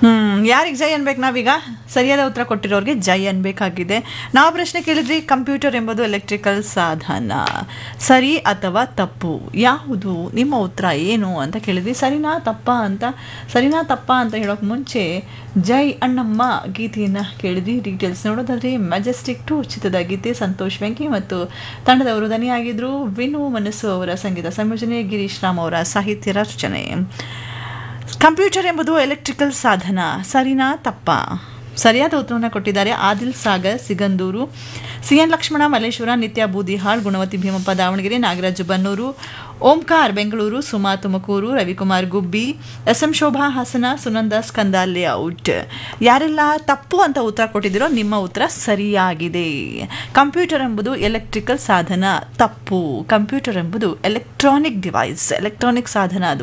ಹ್ಮ್ ಯಾರಿಗೆ ಜೈ ಅನ್ಬೇಕು ನಾವೀಗ ಸರಿಯಾದ ಉತ್ತರ ಕೊಟ್ಟಿರೋರಿಗೆ ಜೈ ಅನ್ಬೇಕಾಗಿದೆ ನಾವು ಪ್ರಶ್ನೆ ಕೇಳಿದ್ರಿ ಕಂಪ್ಯೂಟರ್ ಎಂಬುದು ಎಲೆಕ್ಟ್ರಿಕಲ್ ಸಾಧನ ಸರಿ ಅಥವಾ ತಪ್ಪು ಯಾವುದು ನಿಮ್ಮ ಉತ್ತರ ಏನು ಅಂತ ಕೇಳಿದ್ವಿ ಸರಿನಾ ತಪ್ಪ ಅಂತ ಸರಿನಾ ತಪ್ಪ ಅಂತ ಹೇಳೋಕೆ ಮುಂಚೆ ಜೈ ಅಣ್ಣಮ್ಮ ಗೀತೆಯನ್ನು ಕೇಳಿದ್ವಿ ಡೀಟೇಲ್ಸ್ ನೋಡೋದಾದ್ರೆ ಮೆಜೆಸ್ಟಿಕ್ ಟು ಚಿತ್ರದ ಗೀತೆ ಸಂತೋಷ್ ವೆಂಕಿ ಮತ್ತು ತಂಡದವರು ದನಿಯಾಗಿದ್ರು ವಿನು ಮನಸ್ಸು ಅವರ ಸಂಗೀತ ಸಂಯೋಜನೆ ಗಿರೀಶ್ ರಾಮ್ ಅವರ ಸಾಹಿತ್ಯ ರಚನೆ ಕಂಪ್ಯೂಟರ್ ಎಂಬುದು ಎಲೆಕ್ಟ್ರಿಕಲ್ ಸಾಧನ ಸರಿನಾ ತಪ್ಪ ಸರಿಯಾದ ಉತ್ತರವನ್ನು ಕೊಟ್ಟಿದ್ದಾರೆ Adil Sagar Sigandur C N Lakshmana Malleshwara Nitya Boodihal Gunavathi Bhimappa Davangere Nagaraj Bannur Omkar Bengaluru Suma Tumakuru Ravikumar Gubbi S M Shobha Hassan Sunanda Skanda layout ಯಾರೆಲ್ಲ ತಪ್ಪು ಅಂತ ಉತ್ತರ ಕೊಟ್ಟಿದ್ದೀರೋ ನಿಮ್ಮ ಉತ್ತರ ಸರಿಯಾಗಿದೆ ಕಂಪ್ಯೂಟರ್ ಎಂಬುದು ಎಲೆಕ್ಟ್ರಿಕಲ್ ಸಾಧನ ತಪ್ಪು ಕಂಪ್ಯೂಟರ್ ಎಂಬುದು ಎಲೆಕ್ಟ್ರಾನಿಕ್ ಡಿವೈಸ್ ಎಲೆಕ್ಟ್ರಾನಿಕ್ ಸಾಧನ ಅದು